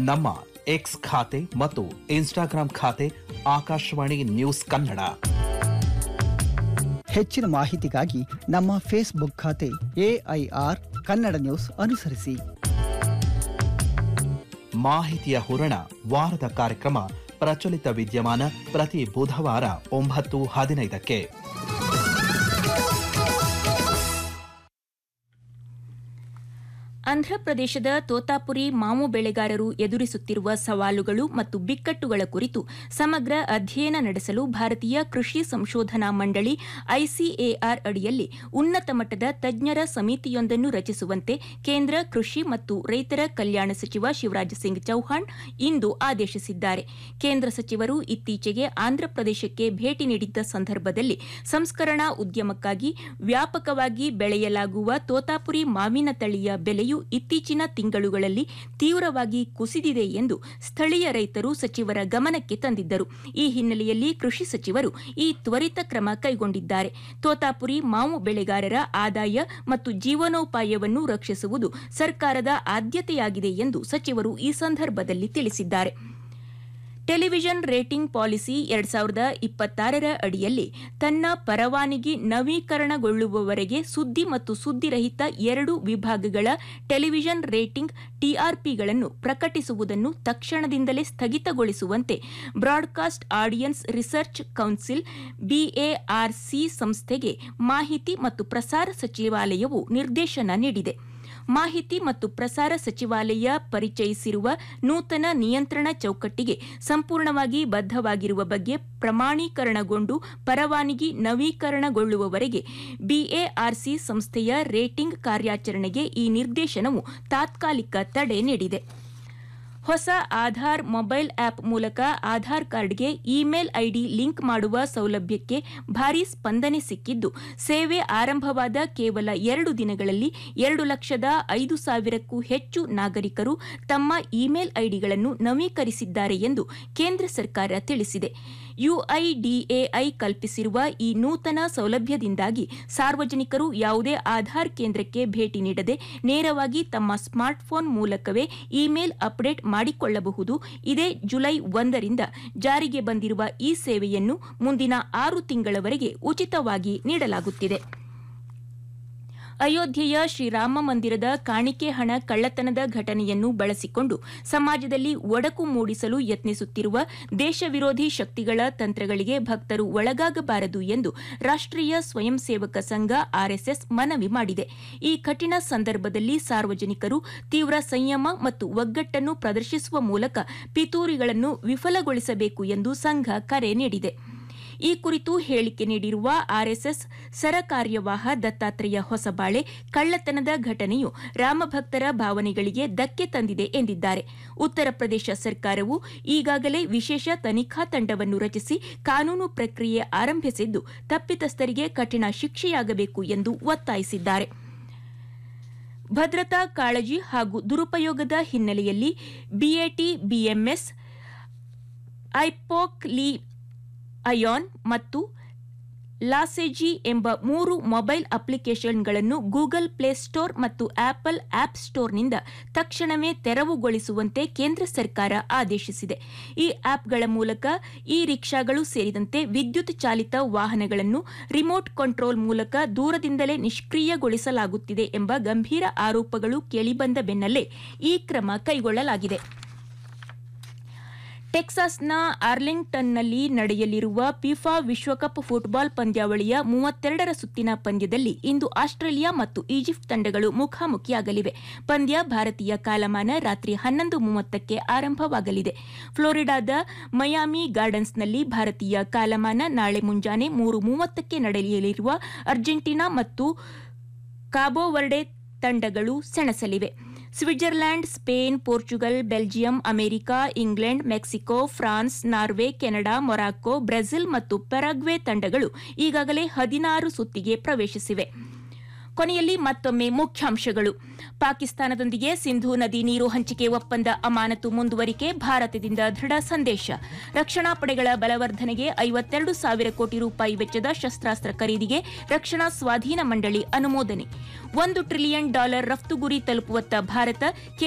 ನಮ್ಮ ಎಕ್ಸ್ ಖಾತೆ ಮತ್ತು ಇನ್ಸ್ಟಾಗ್ರಾಂ ಖಾತೆ ಆಕಾಶವಾಣಿ ನ್ಯೂಸ್ ಕನ್ನಡ ಹೆಚ್ಚಿನ ಮಾಹಿತಿಗಾಗಿ ನಮ್ಮ ಫೇಸ್ಬುಕ್ ಖಾತೆ ಎಐಆರ್ ಕನ್ನಡ ನ್ಯೂಸ್ ಅನುಸರಿಸಿ ಮಾಹಿತಿಯ ಹೂರಣ ವಾರದ ಕಾರ್ಯಕ್ರಮ ಪ್ರಚಲಿತ ವಿದ್ಯಮಾನ ಪ್ರತಿ ಬುಧವಾರ ಒಂಬತ್ತು ಹದಿನೈದಕ್ಕೆ ಆಂಧ್ರಪ್ರದೇಶದ ತೋತಾಪುರಿ ಮಾವು ಬೆಳೆಗಾರರು ಎದುರಿಸುತ್ತಿರುವ ಸವಾಲುಗಳು ಮತ್ತು ಬಿಕ್ಕಟ್ಟುಗಳ ಕುರಿತು ಸಮಗ್ರ ಅಧ್ಯಯನ ನಡೆಸಲು ಭಾರತೀಯ ಕೃಷಿ ಸಂಶೋಧನಾ ಮಂಡಳಿ ಐಸಿಎಆರ್ ಅಡಿಯಲ್ಲಿ ಉನ್ನತ ಮಟ್ಟದ ತಜ್ಞರ ಸಮಿತಿಯೊಂದನ್ನು ರಚಿಸುವಂತೆ ಕೇಂದ್ರ ಕೃಷಿ ಮತ್ತು ರೈತರ ಕಲ್ಯಾಣ ಸಚಿವ ಶಿವರಾಜ್ ಸಿಂಗ್ ಚೌಹಾಣ್ ಇಂದು ಆದೇಶಿಸಿದ್ದಾರೆ ಕೇಂದ್ರ ಸಚಿವರು ಇತ್ತೀಚೆಗೆ ಆಂಧ್ರಪ್ರದೇಶಕ್ಕೆ ಭೇಟಿ ನೀಡಿದ್ದ ಸಂದರ್ಭದಲ್ಲಿ ಸಂಸ್ಕರಣಾ ಉದ್ಯಮಕ್ಕಾಗಿ ವ್ಯಾಪಕವಾಗಿ ಬೆಳೆಯಲಾಗುವ ತೋತಾಪುರಿ ಮಾವಿನ ತಳಿಯ ಬೆಲೆಯು ಇತ್ತೀಚಿನ ತಿಂಗಳುಗಳಲ್ಲಿ ತೀವ್ರವಾಗಿ ಕುಸಿದಿದೆ ಎಂದು ಸ್ಥಳೀಯ ರೈತರು ಸಚಿವರ ಗಮನಕ್ಕೆ ತಂದಿದ್ದರು ಈ ಹಿನ್ನೆಲೆಯಲ್ಲಿ ಕೃಷಿ ಸಚಿವರು ಈ ತ್ವರಿತ ಕ್ರಮ ಕೈಗೊಂಡಿದ್ದಾರೆ ತೋತಾಪುರಿ ಮಾವು ಬೆಳೆಗಾರರ ಆದಾಯ ಮತ್ತು ಜೀವನೋಪಾಯವನ್ನು ರಕ್ಷಿಸುವುದು ಸರ್ಕಾರದ ಆದ್ಯತೆಯಾಗಿದೆ ಎಂದು ಸಚಿವರು ಈ ಸಂದರ್ಭದಲ್ಲಿ ತಿಳಿಸಿದ್ದಾರೆ ಟೆಲಿವಿಷನ್ ರೇಟಿಂಗ್ ಪಾಲಿಸಿ ಎರಡ್ ಸಾವಿರದ ಇಪ್ಪತ್ತಾರರ ಅಡಿಯಲ್ಲಿ ತನ್ನ ಪರವಾನಗಿ ನವೀಕರಣಗೊಳ್ಳುವವರೆಗೆ ಸುದ್ದಿ ಮತ್ತು ಸುದ್ದಿರಹಿತ ಎರಡು ವಿಭಾಗಗಳ ಟೆಲಿವಿಷನ್ ರೇಟಿಂಗ್ ಟಿಆರ್ಪಿಗಳನ್ನು ಪ್ರಕಟಿಸುವುದನ್ನು ತಕ್ಷಣದಿಂದಲೇ ಸ್ಥಗಿತಗೊಳಿಸುವಂತೆ broadcast audience research council BARC ಸಂಸ್ಥೆಗೆ ಮಾಹಿತಿ ಮತ್ತು ಪ್ರಸಾರ ಸಚಿವಾಲಯವು ನಿರ್ದೇಶನ ನೀಡಿದೆ ಮಾಹಿತಿ ಮತ್ತು ಪ್ರಸಾರ ಸಚಿವಾಲಯ ಪರಿಚಯಿಸಿರುವ ನೂತನ ನಿಯಂತ್ರಣ ಚೌಕಟ್ಟಿಗೆ ಸಂಪೂರ್ಣವಾಗಿ ಬದ್ಧವಾಗಿರುವ ಬಗ್ಗೆ ಪ್ರಮಾಣೀಕರಣಗೊಂಡು ಪರವಾನಗಿ ನವೀಕರಣಗೊಳ್ಳುವವರೆಗೆ ಬಿಎಆರ್ಸಿ ಸಂಸ್ಥೆಯ ರೇಟಿಂಗ್ ಕಾರ್ಯಾಚರಣೆಗೆ ಈ ನಿರ್ದೇಶನವು ತಾತ್ಕಾಲಿಕ ತಡೆ ನೀಡಿದೆ ಹೊಸ ಆಧಾರ್ ಮೊಬೈಲ್ ಆಪ್ ಮೂಲಕ ಆಧಾರ್ ಕಾರ್ಡ್ಗೆ ಇಮೇಲ್ ಐಡಿ ಲಿಂಕ್ ಮಾಡುವ ಸೌಲಭ್ಯಕ್ಕೆ ಭಾರೀ ಸ್ಪಂದನೆ ಸಿಕ್ಕಿದ್ದು ಸೇವೆ ಆರಂಭವಾದ ಕೇವಲ ಎರಡು ದಿನಗಳಲ್ಲಿ ಎರಡು ಲಕ್ಷದ ಐದು ಸಾವಿರಕ್ಕೂ ಹೆಚ್ಚು ನಾಗರಿಕರು ತಮ್ಮ ಇಮೇಲ್ ಐಡಿಗಳನ್ನು ನವೀಕರಿಸಿದ್ದಾರೆ ಎಂದು ಕೇಂದ್ರ ಸರ್ಕಾರ ತಿಳಿಸಿದೆ ಯುಐಡಿಎಐ ಕಲ್ಪಿಸಿರುವ ಈ ನೂತನ ಸೌಲಭ್ಯದಿಂದಾಗಿ ಸಾರ್ವಜನಿಕರು ಯಾವುದೇ ಆಧಾರ್ ಕೇಂದ್ರಕ್ಕೆ ಭೇಟಿ ನೀಡದೆ ನೇರವಾಗಿ ತಮ್ಮ ಸ್ಮಾರ್ಟ್ಫೋನ್ ಮೂಲಕವೇ ಇಮೇಲ್ ಅಪ್ಡೇಟ್ ಮಾಡಿಕೊಳ್ಳಬಹುದು ಇದೇ ಜುಲೈ ಒಂದರಿಂದ ಜಾರಿಗೆ ಬಂದಿರುವ ಈ ಸೇವೆಯನ್ನು ಮುಂದಿನ ಆರು ತಿಂಗಳವರೆಗೆ ಉಚಿತವಾಗಿ ನೀಡಲಾಗುತ್ತಿದೆ ಅಯೋಧ್ಯೆಯ ಶ್ರೀರಾಮ ಮಂದಿರದ ಕಾಣಿಕೆ ಹಣ ಕಳ್ಳತನದ ಘಟನೆಯನ್ನು ಬಳಸಿಕೊಂಡು ಸಮಾಜದಲ್ಲಿ ಒಡಕು ಮೂಡಿಸಲು ಯತ್ನಿಸುತ್ತಿರುವ ದೇಶ ವಿರೋಧಿ ಶಕ್ತಿಗಳ ತಂತ್ರಗಳಿಗೆ ಭಕ್ತರು ಒಳಗಾಗಬಾರದು ಎಂದು ರಾಷ್ಟ್ರೀಯ ಸ್ವಯಂ ಸೇವಕ ಸಂಘ ಆರ್ಎಸ್ಎಸ್ ಮನವಿ ಮಾಡಿದೆ ಈ ಕಠಿಣ ಸಂದರ್ಭದಲ್ಲಿ ಸಾರ್ವಜನಿಕರು ತೀವ್ರ ಸಂಯಮ ಮತ್ತು ಒಗ್ಗಟ್ಟನ್ನು ಪ್ರದರ್ಶಿಸುವ ಮೂಲಕ ಪಿತೂರಿಗಳನ್ನು ವಿಫಲಗೊಳಿಸಬೇಕು ಎಂದು ಸಂಘ ಕರೆ ನೀಡಿದೆ ಈ ಕುರಿತು ಹೇಳಿಕೆ ನೀಡಿರುವ ಆರ್ಎಸ್ಎಸ್ ಸರ ಕಾರ್ಯವಾಹ ದತ್ತಾತ್ರೇಯ ಹೊಸಬಾಳೆ ಕಳ್ಳತನದ ಘಟನೆಯು ರಾಮಭಕ್ತರ ಭಾವನೆಗಳಿಗೆ ಧಕ್ಕೆ ತಂದಿದೆ ಎಂದಿದ್ದಾರೆ ಉತ್ತರ ಪ್ರದೇಶ ಸರ್ಕಾರವು ಈಗಾಗಲೇ ವಿಶೇಷ ತನಿಖಾ ತಂಡವನ್ನು ರಚಿಸಿ ಕಾನೂನು ಪ್ರಕ್ರಿಯೆ ಆರಂಭಿಸಿದ್ದು ತಪ್ಪಿತಸ್ಥರಿಗೆ ಕಠಿಣ ಶಿಕ್ಷೆಯಾಗಬೇಕು ಎಂದು ಒತ್ತಾಯಿಸಿದ್ದಾರೆ ಭದ್ರತಾ ಕಾಳಜಿ ಹಾಗೂ ದುರುಪಯೋಗದ ಹಿನ್ನೆಲೆಯಲ್ಲಿ ಬಿಎಟಿ ಬಿಎಂಎಸ್ ಐಪೋಕ್ ಲೀ ಅಯಾನ್ ಮತ್ತು ಲಾಸೆಜಿ ಎಂಬ ಮೂರು ಮೊಬೈಲ್ ಅಪ್ಲಿಕೇಶನ್ಗಳನ್ನು ಗೂಗಲ್ ಪ್ಲೇಸ್ಟೋರ್ ಮತ್ತು ಆಪಲ್ ಆಪ್ ಸ್ಟೋರ್ನಿಂದ ತಕ್ಷಣವೇ ತೆರವುಗೊಳಿಸುವಂತೆ ಕೇಂದ್ರ ಸರ್ಕಾರ ಆದೇಶಿಸಿದೆ ಈ ಆಪ್ಗಳ ಮೂಲಕ ಈ ರಿಕ್ಷಾಗಳು ಸೇರಿದಂತೆ ವಿದ್ಯುತ್ ಚಾಲಿತ ವಾಹನಗಳನ್ನು ರಿಮೋಟ್ ಕಂಟ್ರೋಲ್ ಮೂಲಕ ದೂರದಿಂದಲೇ ನಿಷ್ಕ್ರಿಯಗೊಳಿಸಲಾಗುತ್ತಿದೆ ಎಂಬ ಗಂಭೀರ ಆರೋಪಗಳು ಕೇಳಿಬಂದ ಬೆನ್ನಲ್ಲೇ ಈ ಕ್ರಮ ಕೈಗೊಳ್ಳಲಾಗಿದೆ ಟೆಕ್ಸಾಸ್ನ ಆರ್ಲಿಂಗ್ಟನ್ನಲ್ಲಿ ನಡೆಯಲಿರುವ ಫಿಫಾ ವಿಶ್ವಕಪ್ ಫುಟ್ಬಾಲ್ ಪಂದ್ಯಾವಳಿಯ ಮೂವತ್ತೆರಡರ ಸುತ್ತಿನ ಪಂದ್ಯದಲ್ಲಿ ಇಂದು ಆಸ್ಟ್ರೇಲಿಯಾ ಮತ್ತು ಈಜಿಪ್ಟ್ ತಂಡಗಳು ಮುಖಾಮುಖಿಯಾಗಲಿವೆ ಪಂದ್ಯ ಭಾರತೀಯ ಕಾಲಮಾನ ರಾತ್ರಿ ಹನ್ನೊಂದು ಮೂವತ್ತಕ್ಕೆ ಆರಂಭವಾಗಲಿದೆ ಫ್ಲೋರಿಡಾದ ಮಯಾಮಿ ಗಾರ್ಡನ್ಸ್ನಲ್ಲಿ ಭಾರತೀಯ ಕಾಲಮಾನ ನಾಳೆ ಮುಂಜಾನೆ ಮೂರು ಮೂವತ್ತಕ್ಕೆ ನಡೆಯಲಿರುವ ಅರ್ಜೆಂಟೀನಾ ಮತ್ತು ಕಾಬೋವರ್ಡೆ ತಂಡಗಳು ಸೆಣಸಲಿವೆ Switzerland Spain Portugal Belgium America England Mexico France Norway Canada Morocco Brazil ಮತ್ತು ಪೆರಾಗ್ವೆ ತಂಡಗಳು ಈಗಾಗಲೇ ಹದಿನಾರು ಸುತ್ತಿಗೆ ಪ್ರವೇಶಿಸಿವೆ ಕೊನೆಯಲ್ಲಿ ಮತ್ತೊಮ್ಮೆ ಮುಖ್ಯಾಂಶಗಳು ಪಾಕಿಸ್ತಾನದೊಂದಿಗೆ ಸಿಂಧೂ ನದಿ ನೀರು ಹಂಚಿಕೆ ಒಪ್ಪಂದ ಅಮಾನತು ಮುಂದುವರಿಕೆ ಭಾರತದಿಂದ ದೃಢ ಸಂದೇಶ ರಕ್ಷಣಾ ಪಡೆಗಳ ಬಲವರ್ಧನೆಗೆ ಐವತ್ತೆರಡು ಸಾವಿರ ಕೋಟಿ ರೂಪಾಯಿ ವೆಚ್ಚದ ಶಸ್ತ್ರಾಸ್ತ್ರ ಖರೀದಿಗೆ ರಕ್ಷಣಾ ಸ್ವಾಧೀನ ಮಂಡಳಿ ಅನುಮೋದನೆ ಒಂದು ಟ್ರಿಲಿಯನ್ ಡಾಲರ್ ರಫ್ತು ಗುರಿ ತಲುಪುವತ್ತ ಭಾರತ